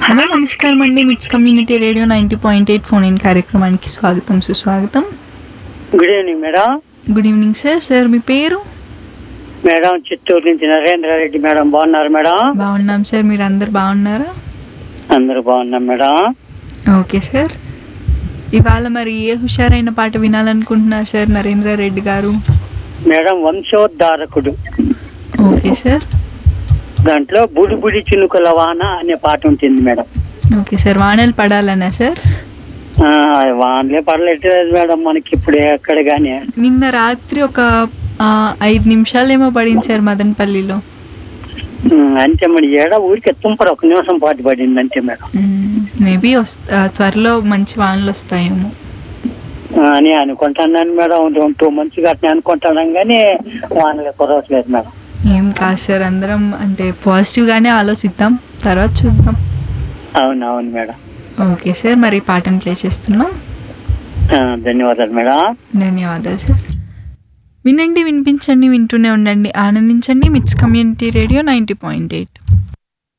hello నమస్కారం అండి MITS community radio ninety point eight phone in కార్యక్రమానికి స్వాగతం సుస్వాగతం good evening madam good evening sir sir మీ పేరు మేడం చిత్తూరు నుంచి నరేంద్ర రెడ్డి మేడం బాగున్నారు మేడం బాగున్నాం సార్ మీరు అందరు బాగున్నారా అందరూ బాగున్నాం మేడం ఓకే సార్ ఇవాళ మరి ఏ హుషారైన పాట వినాలనుకుంటున్నారు సార్ నరేంద్ర రెడ్డి గారు మేడం వంశోద్ధారకుడు ఓకే సార్ దాంట్లో బుడి బుడి చినుకుల వాన అనే పాట ఉంటుంది మేడం ఓకే సార్ వానలు పడాలనా సార్ ఆ, వానలే పడలేదు మేడం మనకి ఇప్పుడు ఎక్కడ కానీ నిన్న రాత్రి ఒక ఆ, ఐదు నిమిషాలేమో పడింది సార్ మదనపల్లిలో అంతే మరి ఏడ ఊరికి తుంపర ఒక నిమిషం పాటు పడింది అంతే మేడం మేబీ వస్తా త్వరలో మంచి వానలు వస్తాయేమో ఆ, అని అనుకుంటున్నాను మేడం టూ మంత్స్ గట్టిన అనుకుంటున్నాం కానీ వానలే కురవట్లేదు మేడం ఏం కాదు సార్ అందరం అంటే పాజిటివ్గానే ఆలోచిద్దాం తర్వాత చూద్దాం అవును అవును మేడం ఓకే సార్ మరి పాటను ప్లే చేస్తున్నాం ఆ, ధన్యవాదాలు మేడం ధన్యవాదాలు సార్ వినండి వినిపించండి వింటూనే ఉండండి ఆనందించండి MITS community radio ninety point eight